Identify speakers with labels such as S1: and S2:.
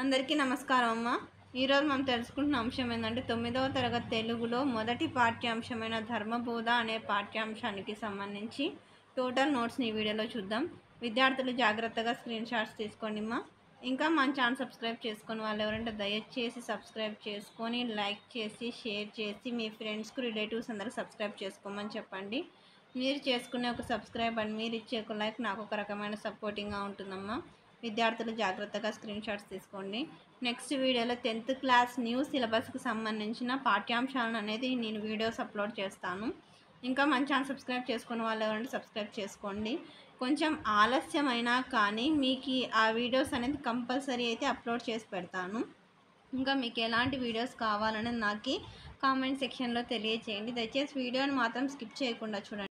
S1: అందరికీ నమస్కారం అమ్మ ఈరోజు మనం తెలుసుకుంటున్న అంశం ఏంటంటే తొమ్మిదవ తరగతి తెలుగులో మొదటి పాఠ్యాంశమైన ధర్మబోధ అనే పాఠ్యాంశానికి సంబంధించి టోటల్ నోట్స్ని ఈ వీడియోలో చూద్దాం విద్యార్థులు జాగ్రత్తగా స్క్రీన్ షాట్స్ తీసుకోండి అమ్మా ఇంకా మన ఛానల్ సబ్స్క్రైబ్ చేసుకొని వాళ్ళు ఎవరంటే దయచేసి సబ్స్క్రైబ్ చేసుకొని లైక్ చేసి షేర్ చేసి మీ ఫ్రెండ్స్కి రిలేటివ్స్ అందరికి సబ్స్క్రైబ్ చేసుకోమని చెప్పండి మీరు చేసుకునే ఒక సబ్స్క్రైబ్ అండ్ మీరు ఇచ్చే ఒక లైక్ నాకు ఒక రకమైన సపోర్టింగ్గా ఉంటుందమ్మా విద్యార్థులు జాగ్రత్తగా స్క్రీన్ షాట్స్ తీసుకోండి నెక్స్ట్ వీడియోలో టెన్త్ క్లాస్ న్యూ సిలబస్కి సంబంధించిన పాఠ్యాంశాలను అనేది నేను వీడియోస్ అప్లోడ్ చేస్తాను ఇంకా మన ఛానల్ సబ్స్క్రైబ్ చేసుకున్న వాళ్ళు ఎవరంటే సబ్స్క్రైబ్ చేసుకోండి కొంచెం ఆలస్యమైనా కానీ మీకు ఈ- ఆ వీడియోస్ అనేది కంపల్సరీ అయితే అప్లోడ్ చేసి పెడతాను ఇంకా మీకు ఎలాంటి వీడియోస్ కావాలనేది నాకు కామెంట్ సెక్షన్లో తెలియచేయండి దయచేసి వీడియోని మాత్రం స్కిప్ చేయకుండా చూడండి